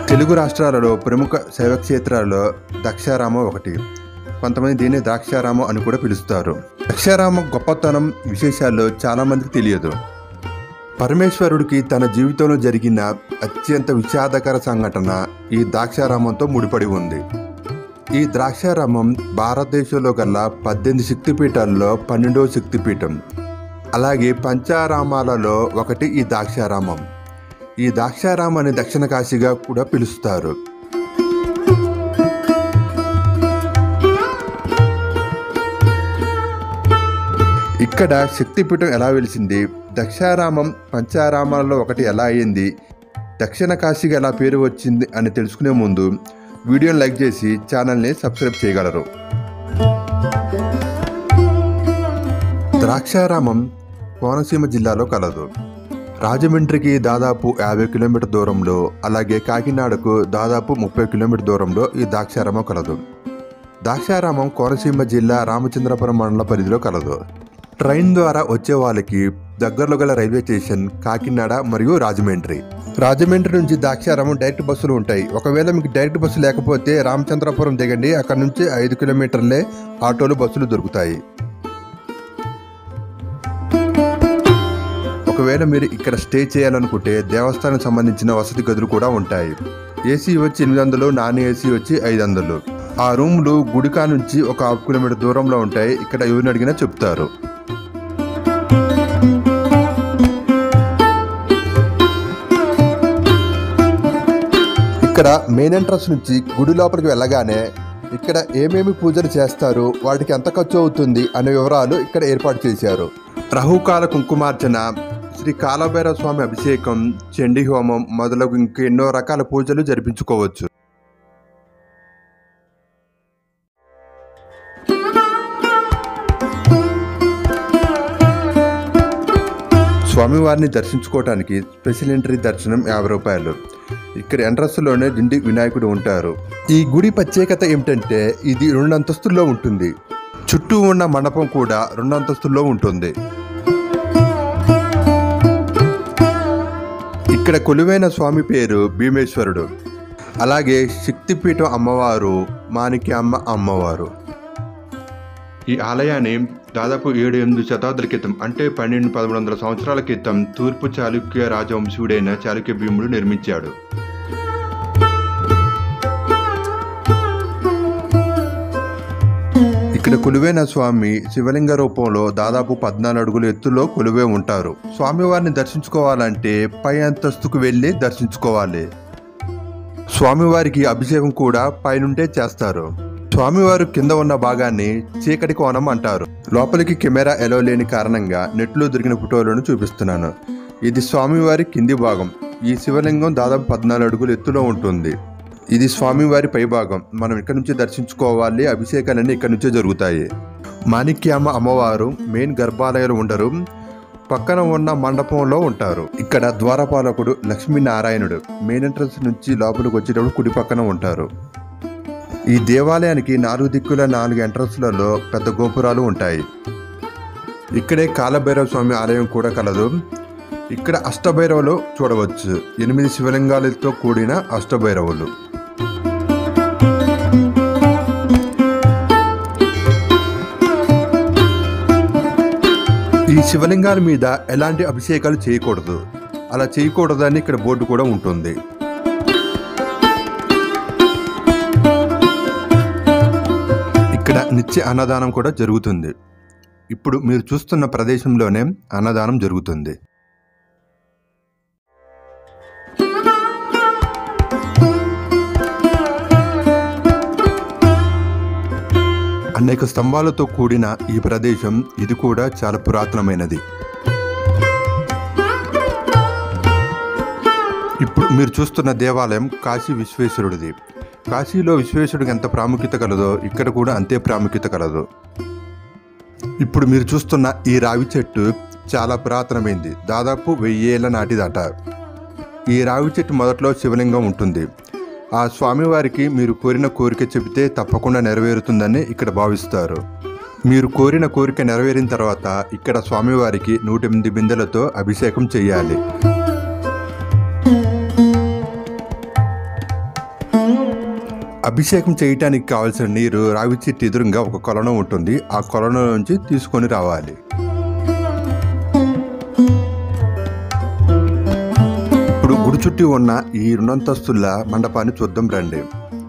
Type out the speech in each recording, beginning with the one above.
తెలుగు రాష్ట్రాలలో ప్రముఖ శైవక్షేత్రాలలో దక్షారామం ఒకటి కొంతమంది దీన్ని ద్రాక్షారామం అని కూడా పిలుస్తారు ద్రాక్షారామం గొప్పతనం విశేషాలు చాలా మందికి తెలియదు పరమేశ్వరుడికి తన జీవితంలో జరిగిన అత్యంత విషాదకర సంఘటన ఈ ద్రాక్షారామంతో ముడిపడి ఉంది ఈ ద్రాక్షారామం భారతదేశంలో గల పద్దెనిమిది శక్తిపీఠాల్లో పన్నెండవ శక్తిపీఠం అలాగే పంచారామాలలో ఒకటి ఈ ద్రాక్షారామం ఈ ద్రాక్షారామాన్ని దక్షిణ కాశీగా కూడా పిలుస్తారు ఇక్కడ శక్తిపీఠం ఎలా వెలిసింది దక్షారామం పంచారామాలలో ఒకటి ఎలా అయ్యింది దక్షిణ కాశీగా ఎలా పేరు వచ్చింది అని తెలుసుకునే ముందు వీడియోని లైక్ చేసి ఛానల్ని సబ్స్క్రైబ్ చేయగలరు ద్రాక్షారామం కోనసీమ జిల్లాలో కలదు రాజమండ్రికి దాదాపు యాభై కిలోమీటర్ దూరంలో అలాగే కాకినాడకు దాదాపు ముప్పై కిలోమీటర్ దూరంలో ఈ ద్రాక్షారామం కలదు ద్రాక్షారామం కోనసీమ జిల్లా రామచంద్రపురం మండల పరిధిలో కలదు ట్రైన్ ద్వారా వచ్చే వాళ్ళకి దగ్గరలో గల రైల్వే స్టేషన్ కాకినాడ మరియు రాజమండ్రి రాజమండ్రి నుంచి ద్రాక్షారామం డైరెక్ట్ బస్సులు ఉంటాయి ఒకవేళ మీకు డైరెక్ట్ బస్సు లేకపోతే రామచంద్రపురం దిగండి అక్కడ నుంచి ఐదు కిలోమీటర్లే ఆటోలు బస్సులు దొరుకుతాయి ఒకవేళ మీరు ఇక్కడ స్టే చేయాలనుకుంటే దేవస్థానం సంబంధించిన వసతి గదులు కూడా ఉంటాయి ఏసీ వచ్చి ఎనిమిది వందలు నాన్ ఏసీ వచ్చి ఐదు వందలు ఆ రూమ్లు గుడికా నుంచి ఒక హాఫ్ కిలోమీటర్ దూరంలో ఉంటాయి ఇక్కడ ఎవరిని అడిగినా చెప్తారు ఇక్కడ మెయిన్ ఎంట్రన్స్ నుంచి గుడి లోపలికి వెళ్ళగానే ఇక్కడ ఏమేమి పూజలు చేస్తారు వాటికి ఎంత ఖర్చు అవుతుంది అనే వివరాలు ఇక్కడ ఏర్పాటు చేశారు రహుకాల కుంకుమార్చన శ్రీ కాలభైరవ స్వామి అభిషేకం చండీ హోమం మొదలగు ఇంకెన్నో రకాల పూజలు జరిపించుకోవచ్చు స్వామివారిని దర్శించుకోవడానికి స్పెషల్ ఎంట్రీ దర్శనం యాభై రూపాయలు ఇక్కడ ఎంట్రన్స్లోనే దిండి వినాయకుడు ఉంటారు ఈ గుడి ప్రత్యేకత ఏమిటంటే ఇది రెండు అంతస్తుల్లో ఉంటుంది చుట్టూ ఉన్న మండపం కూడా రెండు అంతస్తుల్లో ఉంటుంది ఇక్కడ కొలువైన స్వామి పేరు భీమేశ్వరుడు అలాగే శక్తిపీఠం అమ్మవారు మాణిక్యమ్మ అమ్మవారు ఈ ఆలయాన్ని దాదాపు ఏడు ఎనిమిది శతాబ్దాల క్రితం అంటే పన్నెండు పదమూడు వందల సంవత్సరాల క్రితం తూర్పు చాళుక్య రాజవంశీయుడైన చాళుక్య భీముడు నిర్మించాడు ఇక్కడ కొలువైన స్వామి శివలింగ రూపంలో దాదాపు పద్నాలుగు అడుగుల ఎత్తులో కొలువే ఉంటారు స్వామివారిని దర్శించుకోవాలంటే పై అంతస్తుకు వెళ్ళి దర్శించుకోవాలి స్వామివారికి అభిషేకం కూడా పైనుండే చేస్తారు స్వామివారు కింద ఉన్న భాగాన్ని చీకటి కోణం అంటారు లోపలికి కెమెరా ఎలో లేని కారణంగా నెట్లో దొరికిన ఫోటోలను చూపిస్తున్నాను ఇది స్వామివారి కింది భాగం ఈ శివలింగం దాదాపు పద్నాలుగు అడుగుల ఎత్తులో ఉంటుంది ఇది స్వామివారి పైభాగం మనం ఇక్కడ నుంచి దర్శించుకోవాలి అభిషేకాలన్నీ ఇక్కడ నుంచే జరుగుతాయి మాణిక్యామ అమ్మవారు మెయిన్ గర్భాలయాలు ఉండరు పక్కన ఉన్న మండపంలో ఉంటారు ఇక్కడ ద్వారపాలకుడు లక్ష్మీనారాయణుడు మెయిన్ ఎంట్రన్స్ నుంచి లోపలికి వచ్చేటప్పుడు కుడి పక్కన ఉంటారు ఈ దేవాలయానికి నాలుగు దిక్కుల నాలుగు ఎంట్రన్స్లలో పెద్ద గోపురాలు ఉంటాయి ఇక్కడే కాలభైరవ స్వామి ఆలయం కూడా కలదు ఇక్కడ అష్టభైరవులు చూడవచ్చు ఎనిమిది శివలింగాలతో కూడిన అష్టభైరవులు ఈ శివలింగాల మీద ఎలాంటి అభిషేకాలు చేయకూడదు అలా చేయకూడదని ఇక్కడ బోర్డు కూడా ఉంటుంది ఇక్కడ నిత్య అన్నదానం కూడా జరుగుతుంది ఇప్పుడు మీరు చూస్తున్న ప్రదేశంలోనే అన్నదానం జరుగుతుంది అనేక స్తంభాలతో కూడిన ఈ ప్రదేశం ఇది కూడా చాలా పురాతనమైనది ఇప్పుడు మీరు చూస్తున్న దేవాలయం కాశీ విశ్వేశ్వరుడిది కాశీలో విశ్వేశ్వరుడికి ఎంత ప్రాముఖ్యత కలదో ఇక్కడ కూడా అంతే ప్రాముఖ్యత కలదు ఇప్పుడు మీరు చూస్తున్న ఈ రావి చెట్టు చాలా పురాతనమైంది దాదాపు వెయ్యేళ్ల నాటిదట ఈ రావి చెట్టు మొదట్లో శివలింగం ఉంటుంది ఆ స్వామివారికి మీరు కోరిన కోరిక చెబితే తప్పకుండా నెరవేరుతుందని ఇక్కడ భావిస్తారు మీరు కోరిన కోరిక నెరవేరిన తర్వాత ఇక్కడ స్వామివారికి నూట ఎనిమిది బిందెలతో అభిషేకం చేయాలి అభిషేకం చేయటానికి కావాల్సిన నీరు రావి చెట్టు ఎదురుగా ఒక కొలను ఉంటుంది ఆ కొలను నుంచి తీసుకొని రావాలి ఇప్పుడు గుడి చుట్టూ ఉన్న ఈ రెండంతస్తుల మండపాన్ని చూద్దాం రండి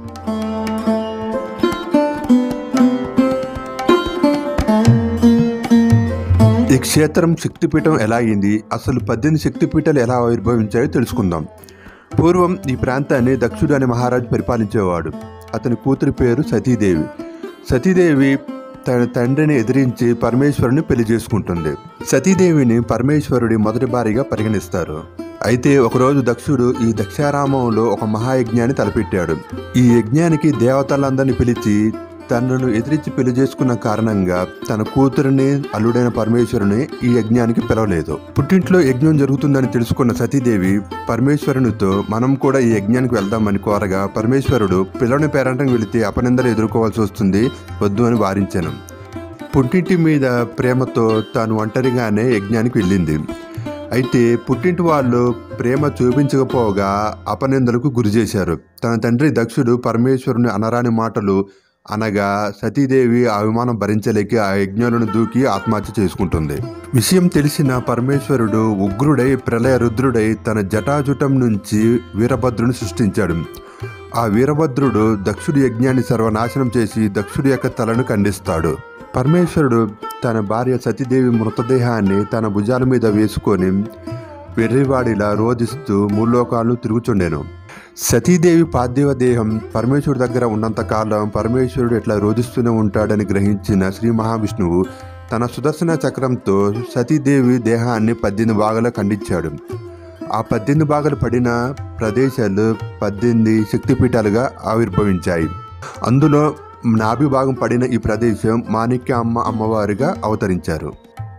ఈ క్షేత్రం శక్తిపీఠం ఎలా అయింది అసలు పద్దెనిమిది శక్తిపీఠాలు ఎలా ఆవిర్భవించాయో తెలుసుకుందాం పూర్వం ఈ ప్రాంతాన్ని దక్షుడు అనే మహారాజు పరిపాలించేవాడు అతని కూతురి పేరు సతీదేవి సతీదేవి తన తండ్రిని ఎదిరించి పరమేశ్వరుని పెళ్లి చేసుకుంటుంది సతీదేవిని పరమేశ్వరుడి మొదటి భార్యగా పరిగణిస్తారు అయితే ఒకరోజు దక్షుడు ఈ దక్షారామంలో ఒక మహాయజ్ఞాన్ని తలపెట్టాడు ఈ యజ్ఞానికి దేవతలందరినీ పిలిచి తనను ఎదిరించి పెళ్లి చేసుకున్న కారణంగా తన కూతురిని అల్లుడైన పరమేశ్వరుని ఈ యజ్ఞానికి పిలవలేదు పుట్టింట్లో యజ్ఞం జరుగుతుందని తెలుసుకున్న సతీదేవి పరమేశ్వరునితో మనం కూడా ఈ యజ్ఞానికి వెళ్దామని కోరగా పరమేశ్వరుడు పిల్లని పేరంటం వెళితే అపనిందలు ఎదుర్కోవాల్సి వస్తుంది వద్దు అని వారించాను పుట్టింటి మీద ప్రేమతో తాను ఒంటరిగానే యజ్ఞానికి వెళ్ళింది అయితే పుట్టింటి వాళ్ళు ప్రేమ చూపించకపోగా అపనిందలకు గురి చేశారు తన తండ్రి దక్షుడు పరమేశ్వరుని అనరాని మాటలు అనగా సతీదేవి ఆ విమానం భరించలేక ఆ యజ్ఞాలను దూకి ఆత్మహత్య చేసుకుంటుంది విషయం తెలిసిన పరమేశ్వరుడు ఉగ్రుడై ప్రళయ రుద్రుడై తన జటాజుటం నుంచి వీరభద్రుని సృష్టించాడు ఆ వీరభద్రుడు దక్షుడి యజ్ఞాన్ని సర్వనాశనం చేసి దక్షుడి యొక్క తలను ఖండిస్తాడు పరమేశ్వరుడు తన భార్య సతీదేవి మృతదేహాన్ని తన భుజాల మీద వేసుకొని వెర్రివాడిలా రోధిస్తూ మూలోకాలు తిరుగుచుండెను సతీదేవి పార్థివ దేహం పరమేశ్వరుడి దగ్గర ఉన్నంత కాలం పరమేశ్వరుడు ఎట్లా రోధిస్తూనే ఉంటాడని గ్రహించిన శ్రీ మహావిష్ణువు తన సుదర్శన చక్రంతో సతీదేవి దేహాన్ని పద్దెనిమిది భాగాలు ఖండించాడు ఆ పద్దెనిమిది భాగాలు పడిన ప్రదేశాలు పద్దెనిమిది శక్తిపీఠాలుగా ఆవిర్భవించాయి అందులో నాభి భాగం పడిన ఈ ప్రదేశం మాణిక్య అమ్మ అమ్మవారిగా అవతరించారు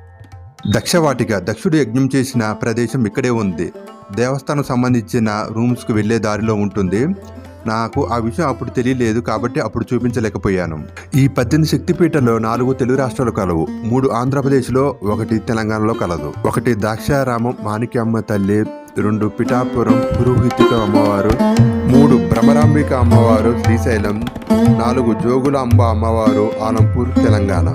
దక్షవాటిక దక్షుడు యజ్ఞం చేసిన ప్రదేశం ఇక్కడే ఉంది దేవస్థానం సంబంధించిన రూమ్స్కి వెళ్ళే దారిలో ఉంటుంది నాకు ఆ విషయం అప్పుడు తెలియలేదు కాబట్టి అప్పుడు చూపించలేకపోయాను ఈ పద్దెనిమిది శక్తిపీఠంలో నాలుగు తెలుగు రాష్ట్రాలు కలవు మూడు ఆంధ్రప్రదేశ్లో ఒకటి తెలంగాణలో కలదు ఒకటి ద్రాక్షారామం మాణిక్యమ్మ తల్లి రెండు పిఠాపురం పురోహితిక అమ్మవారు మూడు భ్రమరాంబిక అమ్మవారు శ్రీశైలం నాలుగు జోగుల అంబ అమ్మవారు ఆలంపూర్ తెలంగాణ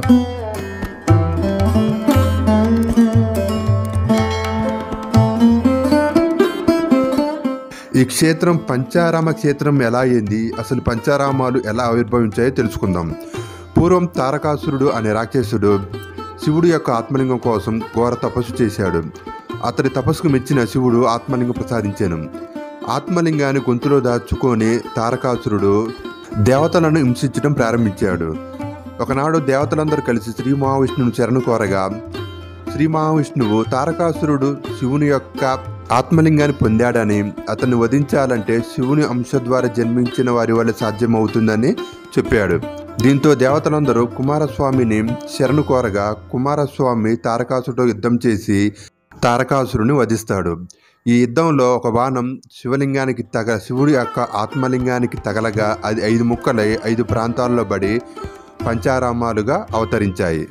ఈ క్షేత్రం పంచారామ క్షేత్రం ఎలా అయింది అసలు పంచారామాలు ఎలా ఆవిర్భవించాయో తెలుసుకుందాం పూర్వం తారకాసురుడు అనే రాక్షసుడు శివుడు యొక్క ఆత్మలింగం కోసం ఘోర తపస్సు చేశాడు అతడి తపస్సుకు మెచ్చిన శివుడు ఆత్మలింగం ప్రసాదించాను ఆత్మలింగాన్ని గొంతులో దాచుకొని తారకాసురుడు దేవతలను హింసించడం ప్రారంభించాడు ఒకనాడు దేవతలందరూ కలిసి శ్రీ మహావిష్ణువుని శరణు కోరగా శ్రీ మహావిష్ణువు తారకాసురుడు శివుని యొక్క ఆత్మలింగాన్ని పొందాడని అతన్ని వధించాలంటే శివుని అంశ ద్వారా జన్మించిన వారి వల్ల సాధ్యమవుతుందని చెప్పాడు దీంతో దేవతలందరూ కుమారస్వామిని శరణు కోరగా కుమారస్వామి తారకాసురుడు యుద్ధం చేసి తారకాసురుని వధిస్తాడు ఈ యుద్ధంలో ఒక బాణం శివలింగానికి తగ శివుడి యొక్క ఆత్మలింగానికి తగలగా అది ఐదు ముక్కలై ఐదు ప్రాంతాల్లో పడి పంచారామాలుగా అవతరించాయి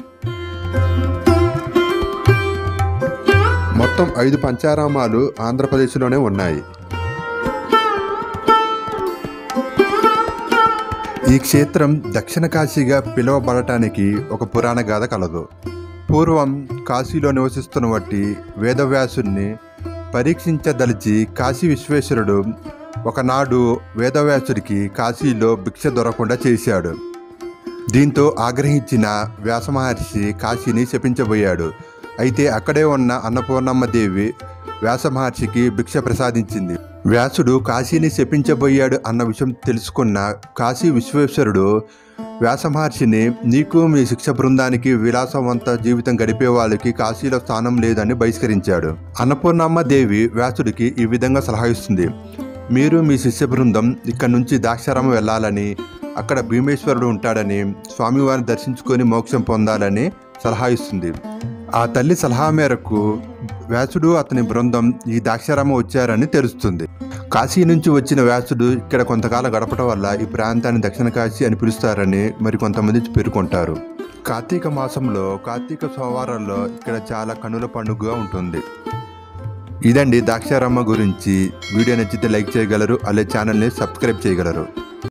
మొత్తం ఐదు పంచారామాలు ఆంధ్రప్రదేశ్లోనే ఉన్నాయి ఈ క్షేత్రం దక్షిణ కాశీగా పిలువబడటానికి ఒక పురాణ గాథ కలదు పూర్వం కాశీలో నివసిస్తున్న వట్టి వేదవ్యాసుని పరీక్షించదలిచి కాశీ విశ్వేశ్వరుడు ఒకనాడు వేదవ్యాసుడికి కాశీలో భిక్ష దొరకకుండా చేశాడు దీంతో ఆగ్రహించిన వ్యాస మహర్షి కాశీని శపించబోయాడు అయితే అక్కడే ఉన్న అన్నపూర్ణమ్మ దేవి వ్యాస మహర్షికి భిక్ష ప్రసాదించింది వ్యాసుడు కాశీని శపించబోయాడు అన్న విషయం తెలుసుకున్న కాశీ విశ్వేశ్వరుడు వ్యాస మహర్షిని నీకు మీ శిక్ష బృందానికి విలాసవంత జీవితం గడిపే వాళ్ళకి కాశీలో స్థానం లేదని బహిష్కరించాడు అన్నపూర్ణమ్మ దేవి వ్యాసుడికి ఈ విధంగా సలహా ఇస్తుంది మీరు మీ శిష్య బృందం ఇక్కడి నుంచి దాక్షారామం వెళ్ళాలని అక్కడ భీమేశ్వరుడు ఉంటాడని స్వామివారిని దర్శించుకొని మోక్షం పొందాలని సలహా ఇస్తుంది ఆ తల్లి సలహా మేరకు వ్యాసుడు అతని బృందం ఈ దాక్షారామం వచ్చారని తెలుస్తుంది కాశీ నుంచి వచ్చిన వ్యాసుడు ఇక్కడ కొంతకాలం గడపడం వల్ల ఈ ప్రాంతాన్ని దక్షిణ కాశీ అని పిలుస్తారని మరి కొంతమంది పేర్కొంటారు కార్తీక మాసంలో కార్తీక సోమవారాల్లో ఇక్కడ చాలా కనుల పండుగగా ఉంటుంది ఇదండి దాక్షారామ గురించి వీడియో నచ్చితే లైక్ చేయగలరు అలాగే ఛానల్ని సబ్స్క్రైబ్ చేయగలరు